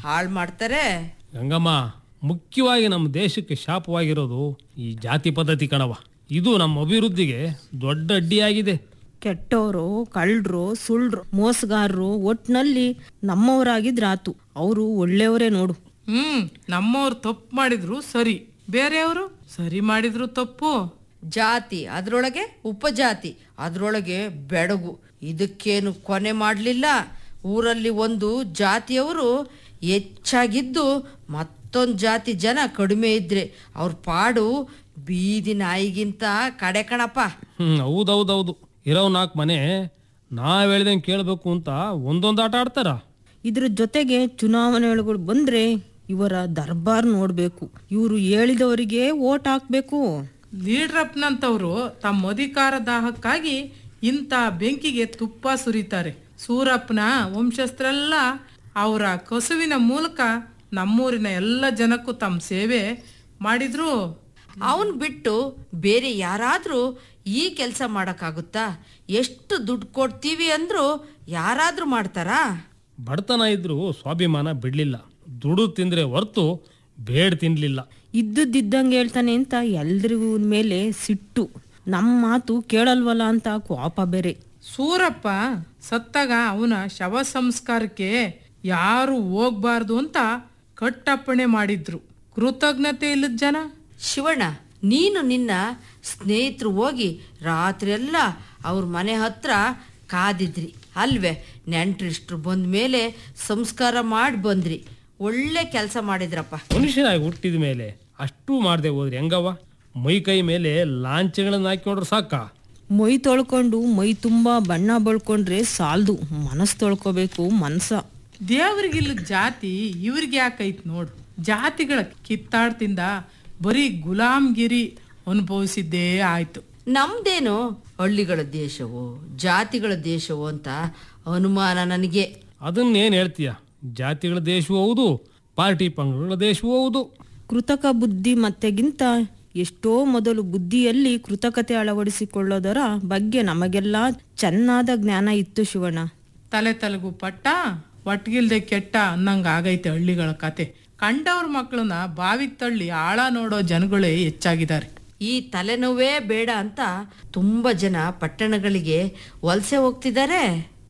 ಹಾಳು ಮಾಡ್ತಾರೆ ಗಂಗಮ್ಮ ಮುಖ್ಯವಾಗಿ ನಮ್ಮ ದೇಶಕ್ಕೆ ಶಾಪವಾಗಿರೋದು ಈ ಜಾತಿ ಪದ್ಧತಿ ಕಣವ ಇದು ನಮ್ಮ ಅಭಿವೃದ್ಧಿಗೆ ದೊಡ್ಡ ಅಡ್ಡಿಯಾಗಿದೆ ಕೆಟ್ಟವರು ಕಳ್ಳರು ಸುಳ್ರು ಮೋಸಗಾರರು ಒಟ್ನಲ್ಲಿ ನಮ್ಮವರಾಗಿದ್ರಾತು ಅವರು ಒಳ್ಳೆಯವರೇ ನೋಡು ಹ್ಮ್ ನಮ್ಮವ್ರು ತಪ್ಪು ಮಾಡಿದ್ರು ಸರಿ ಬೇರೆಯವರು ಸರಿ ಮಾಡಿದ್ರು ತಪ್ಪು ಜಾತಿ ಅದರೊಳಗೆ ಉಪಜಾತಿ ಅದರೊಳಗೆ ಬೆಡಗು ಇದಕ್ಕೇನು ಕೊನೆ ಮಾಡಲಿಲ್ಲ ಊರಲ್ಲಿ ಒಂದು ಜಾತಿಯವರು ಹೆಚ್ಚಾಗಿದ್ದು ಮತ್ತೊಂದು ಜಾತಿ ಜನ ಕಡಿಮೆ ಇದ್ರೆ ಅವ್ರ ಪಾಡು ಬೀದಿ ನಾಯಿಗಿಂತ ಕಡೆ ಕಣಪ್ಪ ಹ್ಮ್ ಹೌದೌದೌದು ಇರೋ ನಾಲ್ಕು ಮನೆ ನಾವ್ ಹೇಳ್ದಂಗೆ ಕೇಳಬೇಕು ಅಂತ ಒಂದೊಂದು ಆಟ ಆಡ್ತಾರ ಇದ್ರ ಜೊತೆಗೆ ಚುನಾವಣೆಗಳು ಬಂದ್ರೆ ಇವರ ದರ್ಬಾರ್ ನೋಡ್ಬೇಕು ಇವರು ಹೇಳಿದವರಿಗೆ ಓಟ್ ಹಾಕ್ಬೇಕು ಲೀಡ್ರಪ್ನಂತವ್ರು ತಮ್ಮ ಅಧಿಕಾರ ದಾಹಕ್ಕಾಗಿ ಇಂಥ ಬೆಂಕಿಗೆ ತುಪ್ಪ ಸುರಿತಾರೆ ಸೂರಪ್ಪನ ವಂಶಸ್ಥರೆಲ್ಲ ಅವರ ಕಸುವಿನ ಮೂಲಕ ನಮ್ಮೂರಿನ ಎಲ್ಲ ಜನಕ್ಕೂ ತಮ್ಮ ಸೇವೆ ಮಾಡಿದ್ರು ಅವನ್ ಬಿಟ್ಟು ಬೇರೆ ಯಾರಾದ್ರೂ ಈ ಕೆಲಸ ಮಾಡೋಕ್ಕಾಗುತ್ತಾ ಎಷ್ಟು ದುಡ್ಡು ಕೊಡ್ತೀವಿ ಅಂದ್ರು ಯಾರಾದ್ರೂ ಮಾಡ್ತಾರಾ ಬಡತನ ಇದ್ರೂ ಸ್ವಾಭಿಮಾನ ಬಿಡ್ಲಿಲ್ಲ ದುಡು ತಿಂದ್ರೆ ಹೊರ್ತು ಬೇಡ ತಿನ್ಲಿಲ್ಲ ಇದ್ದದ್ದಿದ್ದಂಗೆ ಹೇಳ್ತಾನೆ ಅಂತ ಎಲ್ರಿಗೂ ಮೇಲೆ ಸಿಟ್ಟು ನಮ್ಮ ಮಾತು ಕೇಳಲ್ವಲ್ಲ ಅಂತ ಕೋಪ ಬೇರೆ ಸೂರಪ್ಪ ಸತ್ತಾಗ ಅವನ ಶವ ಸಂಸ್ಕಾರಕ್ಕೆ ಯಾರು ಹೋಗ್ಬಾರ್ದು ಅಂತ ಕಟ್ಟಪ್ಪಣೆ ಮಾಡಿದ್ರು ಕೃತಜ್ಞತೆ ಇಲ್ಲದ ಜನ ಶಿವಣ್ಣ ನೀನು ನಿನ್ನ ಸ್ನೇಹಿತರು ಹೋಗಿ ರಾತ್ರಿ ಎಲ್ಲ ಅವ್ರ ಮನೆ ಹತ್ರ ಕಾದಿದ್ರಿ ಅಲ್ವೇ ನೆಂಟ್ರಿಷ್ಟ್ರು ಬಂದ ಮೇಲೆ ಸಂಸ್ಕಾರ ಮಾಡಿ ಬಂದ್ರಿ ಒಳ್ಳೆ ಕೆಲಸ ಮಾಡಿದ್ರಪ್ಪ ಮನುಷ್ಯನಾಗಿ ಹುಟ್ಟಿದ ಮೇಲೆ ಅಷ್ಟು ಮಾಡದೆ ಹೋದ್ರಿ ಹೆಂಗವ್ವ ಮೈ ಕೈ ಮೇಲೆ ಲಾಂಛಗಳನ್ನ ಹಾಕೊಂಡ್ರೆ ಸಾಕ ಮೈ ತೊಳ್ಕೊಂಡು ಮೈ ತುಂಬಾ ಬಣ್ಣ ಬಳ್ಕೊಂಡ್ರೆ ಸಾಲ್ದು ಮನಸ್ಸು ತೊಳ್ಕೊಬೇಕು ಮನ್ಸ ದೇವ್ರಿಗಿಲ್ಲ ಜಾತಿ ಇವ್ರಿಗೆ ಯಾಕೈತ್ ನೋಡು ಜಾತಿಗಳ ಕಿತ್ತಾಡ್ತಿಂದ ಬರೀ ಗುಲಾಮ್ಗಿರಿ ಅನುಭವಿಸಿದ್ದೇ ಆಯ್ತು ನಮ್ದೇನು ಹಳ್ಳಿಗಳ ದೇಶವೋ ಜಾತಿಗಳ ದೇಶವೋ ಅಂತ ಅನುಮಾನ ನನಗೆ ಅದನ್ನೇನು ಹೇಳ್ತೀಯ ಜಾತಿಗಳ ದೇಶವೂ ಹೌದು ಪಾರ್ಟಿ ಪಂಗಡಗಳ ದೇಶವೂ ಹೌದು ಕೃತಕ ಬುದ್ಧಿ ಮತ್ತೆಗಿಂತ ಎಷ್ಟೋ ಮೊದಲು ಬುದ್ಧಿಯಲ್ಲಿ ಕೃತಕತೆ ಅಳವಡಿಸಿಕೊಳ್ಳೋದರ ಬಗ್ಗೆ ನಮಗೆಲ್ಲ ಚೆನ್ನಾದ ಜ್ಞಾನ ಇತ್ತು ಶಿವಣ್ಣ ತಲೆ ತಲೆಗೂ ಪಟ್ಟ ಒಟ್ಗಿಲ್ದೆ ಕೆಟ್ಟ ಅನ್ನಂಗ ಆಗೈತೆ ಹಳ್ಳಿಗಳ ಕತೆ ಕಂಡವ್ರ ಮಕ್ಕಳನ್ನ ಬಾವಿಗೆ ತಳ್ಳಿ ಆಳ ನೋಡೋ ಜನಗಳೇ ಹೆಚ್ಚಾಗಿದ್ದಾರೆ ಈ ತಲೆನೋವೇ ಬೇಡ ಅಂತ ತುಂಬ ಜನ ಪಟ್ಟಣಗಳಿಗೆ ವಲಸೆ ಹೋಗ್ತಿದ್ದಾರೆ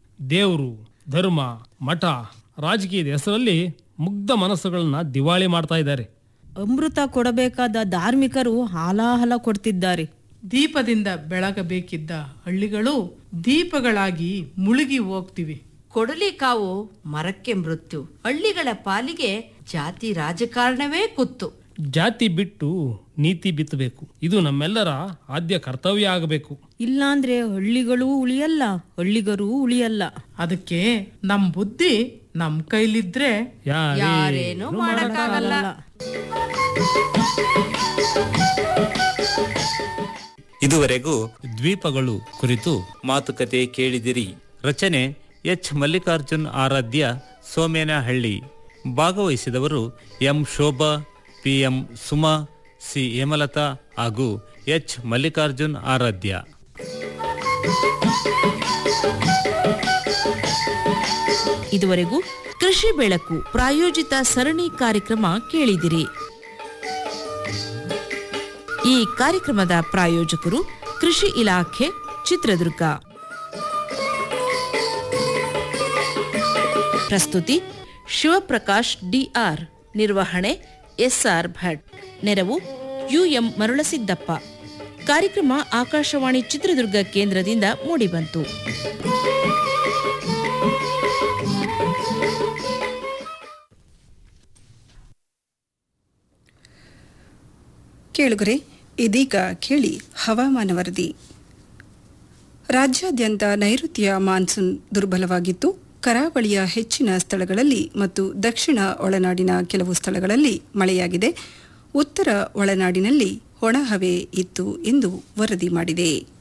ದೇವರು ಧರ್ಮ ಮಠ ರಾಜಕೀಯದ ಹೆಸರಲ್ಲಿ ಮುಗ್ಧ ಮನಸ್ಸುಗಳನ್ನ ದಿವಾಳಿ ಮಾಡ್ತಾ ಇದ್ದಾರೆ ಅಮೃತ ಕೊಡಬೇಕಾದ ಧಾರ್ಮಿಕರು ಹಾಲಾಹಲ ಕೊಡ್ತಿದ್ದಾರೆ ದೀಪದಿಂದ ಬೆಳಗಬೇಕಿದ್ದ ಹಳ್ಳಿಗಳು ದೀಪಗಳಾಗಿ ಮುಳುಗಿ ಹೋಗ್ತಿವಿ ಕೊಡಲಿ ಕಾವು ಮರಕ್ಕೆ ಮೃತ್ಯು ಹಳ್ಳಿಗಳ ಪಾಲಿಗೆ ಜಾತಿ ರಾಜಕಾರಣವೇ ಕುತ್ತು ಜಾತಿ ಬಿಟ್ಟು ನೀತಿ ಬಿತ್ತಬೇಕು ಇದು ನಮ್ಮೆಲ್ಲರ ಆದ್ಯ ಕರ್ತವ್ಯ ಆಗಬೇಕು ಇಲ್ಲಾಂದ್ರೆ ಹಳ್ಳಿಗಳೂ ಉಳಿಯಲ್ಲ ಹಳ್ಳಿಗರೂ ಉಳಿಯಲ್ಲ ಅದಕ್ಕೆ ನಮ್ ಬುದ್ಧಿ ನಮ್ ಕೈಲಿದ್ರೆ ಯಾರೇನು ಮಾಡಕ್ಕಾಗಲ್ಲ ಇದುವರೆಗೂ ದ್ವೀಪಗಳು ಕುರಿತು ಮಾತುಕತೆ ಕೇಳಿದಿರಿ ರಚನೆ ಎಚ್ ಮಲ್ಲಿಕಾರ್ಜುನ್ ಆರಾಧ್ಯ ಸೋಮೇನಹಳ್ಳಿ ಭಾಗವಹಿಸಿದವರು M Shobha P M Suma C Hemalatha ಹಾಗೂ ಎಚ್ ಮಲ್ಲಿಕಾರ್ಜುನ್ ಆರಾಧ್ಯ ಇದುವರೆಗೂ ಕೃಷಿ ಬೆಳಕು ಪ್ರಾಯೋಜಿತ ಸರಣಿ ಕಾರ್ಯಕ್ರಮ ಕೇಳಿದಿರಿ ಈ ಕಾರ್ಯಕ್ರಮದ ಪ್ರಾಯೋಜಕರು ಕೃಷಿ ಇಲಾಖೆ ಚಿತ್ರದುರ್ಗ ಪ್ರಸ್ತುತಿ ಶಿವಪ್ರಕಾಶ್ ಡಿಆರ್ ನಿರ್ವಹಣೆ ಎಸ್ಆರ್ ಭಟ್ ನೆರವು ಯುಎಂ ಮರುಳಸಿದ್ದಪ್ಪ ಕಾರ್ಯಕ್ರಮ ಆಕಾಶವಾಣಿ ಚಿತ್ರದುರ್ಗ ಕೇಂದ್ರದಿಂದ ಮೂಡಿಬಂತು ಕೇಳುಗರೆ ಇದೀಗ ಕೇಳಿ ಹವಾಮಾನ ವರದಿ ರಾಜ್ಯಾದ್ಯಂತ ನೈಋತ್ಯ ಮಾನ್ಸೂನ್ ದುರ್ಬಲವಾಗಿತ್ತು ಕರಾವಳಿಯ ಹೆಚ್ಚಿನ ಸ್ಥಳಗಳಲ್ಲಿ ಮತ್ತು ದಕ್ಷಿಣ ಒಳನಾಡಿನ ಕೆಲವು ಸ್ಥಳಗಳಲ್ಲಿ ಮಳೆಯಾಗಿದೆ ಉತ್ತರ ಒಳನಾಡಿನಲ್ಲಿ ಒಣಹವೆ ಇತ್ತು ಎಂದು ವರದಿ ಮಾಡಿದೆ